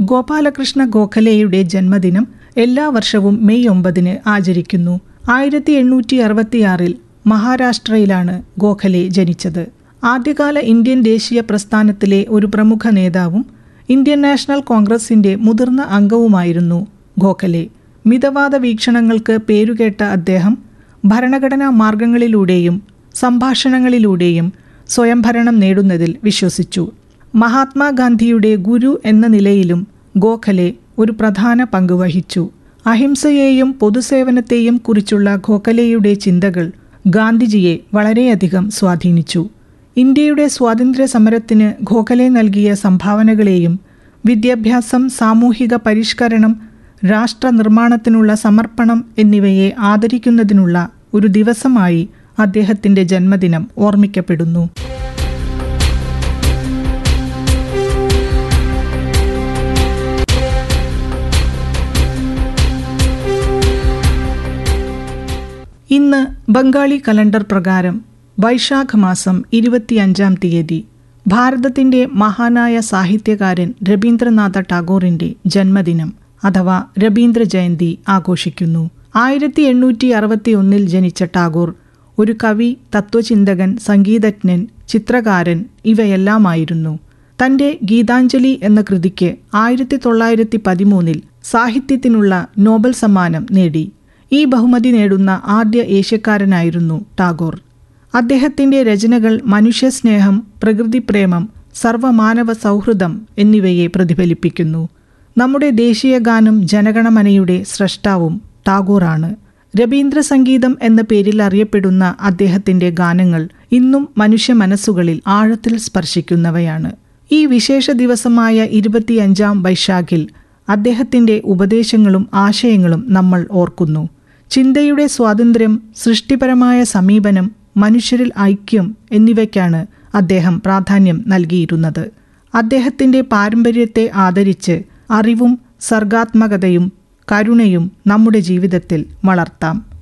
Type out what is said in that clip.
ഗോപാലകൃഷ്ണ ഗോഖലെയുടെ ജന്മദിനം എല്ലാ വർഷവും മെയ് ഒമ്പതിന് ആചരിക്കുന്നു ആയിരത്തി എണ്ണൂറ്റി അറുപത്തിയാറിൽ മഹാരാഷ്ട്രയിലാണ് ഗോഖലെ ജനിച്ചത് ആദ്യകാല ഇന്ത്യൻ ദേശീയ പ്രസ്ഥാനത്തിലെ ഒരു പ്രമുഖ നേതാവും ഇന്ത്യൻ നാഷണൽ കോൺഗ്രസിന്റെ മുതിർന്ന അംഗവുമായിരുന്നു ഗോഖലെ മിതവാദ വീക്ഷണങ്ങൾക്ക് പേരുകേട്ട അദ്ദേഹം ഭരണഘടനാ മാർഗങ്ങളിലൂടെയും സംഭാഷണങ്ങളിലൂടെയും സ്വയംഭരണം നേടുന്നതിൽ വിശ്വസിച്ചു മഹാത്മാഗാന്ധിയുടെ ഗുരു എന്ന നിലയിലും ഗോഖലെ ഒരു പ്രധാന പങ്ക് വഹിച്ചു അഹിംസയെയും പൊതുസേവനത്തെയും കുറിച്ചുള്ള ഗോഖലെയുടെ ചിന്തകൾ ഗാന്ധിജിയെ വളരെയധികം സ്വാധീനിച്ചു ഇന്ത്യയുടെ സ്വാതന്ത്ര്യ സമരത്തിന് ഗോഖലെ നൽകിയ സംഭാവനകളെയും വിദ്യാഭ്യാസം സാമൂഹിക പരിഷ്കരണം രാഷ്ട്ര നിർമ്മാണത്തിനുള്ള സമർപ്പണം എന്നിവയെ ആദരിക്കുന്നതിനുള്ള ഒരു ദിവസമായി അദ്ദേഹത്തിന്റെ ജന്മദിനം ഓർമ്മിക്കപ്പെടുന്നു ഇന്ന് ബംഗാളി കലണ്ടർ പ്രകാരം വൈശാഖ മാസം ഇരുപത്തിയഞ്ചാം തീയതി ഭാരതത്തിന്റെ മഹാനായ സാഹിത്യകാരൻ രവീന്ദ്രനാഥ ടാഗോറിന്റെ ജന്മദിനം അഥവാ രവീന്ദ്ര ജയന്തി ആഘോഷിക്കുന്നു ആയിരത്തി എണ്ണൂറ്റി അറുപത്തി ഒന്നിൽ ജനിച്ച ടാഗോർ ഒരു കവി തത്വചിന്തകൻ സംഗീതജ്ഞൻ ചിത്രകാരൻ ഇവയെല്ലാമായിരുന്നു തന്റെ ഗീതാഞ്ജലി എന്ന കൃതിക്ക് ആയിരത്തി തൊള്ളായിരത്തി പതിമൂന്നിൽ സാഹിത്യത്തിനുള്ള നോബൽ സമ്മാനം നേടി ഈ ബഹുമതി നേടുന്ന ആദ്യ ഏഷ്യക്കാരനായിരുന്നു ടാഗോർ അദ്ദേഹത്തിന്റെ രചനകൾ മനുഷ്യസ്നേഹം പ്രകൃതിപ്രേമം സർവമാനവ സൗഹൃദം എന്നിവയെ പ്രതിഫലിപ്പിക്കുന്നു നമ്മുടെ ദേശീയ ഗാനം ജനഗണമനയുടെ സ്രഷ്ടാവും ടാഗോറാണ് രവീന്ദ്ര സംഗീതം എന്ന പേരിൽ അറിയപ്പെടുന്ന അദ്ദേഹത്തിന്റെ ഗാനങ്ങൾ ഇന്നും മനുഷ്യ മനസ്സുകളിൽ ആഴത്തിൽ സ്പർശിക്കുന്നവയാണ് ഈ വിശേഷ ദിവസമായ ഇരുപത്തിയഞ്ചാം വൈശാഖിൽ അദ്ദേഹത്തിന്റെ ഉപദേശങ്ങളും ആശയങ്ങളും നമ്മൾ ഓർക്കുന്നു ചിന്തയുടെ സ്വാതന്ത്ര്യം സൃഷ്ടിപരമായ സമീപനം മനുഷ്യരിൽ ഐക്യം എന്നിവയ്ക്കാണ് അദ്ദേഹം പ്രാധാന്യം നൽകിയിരുന്നത് അദ്ദേഹത്തിന്റെ പാരമ്പര്യത്തെ ആദരിച്ച് അറിവും സർഗാത്മകതയും കരുണയും നമ്മുടെ ജീവിതത്തിൽ വളർത്താം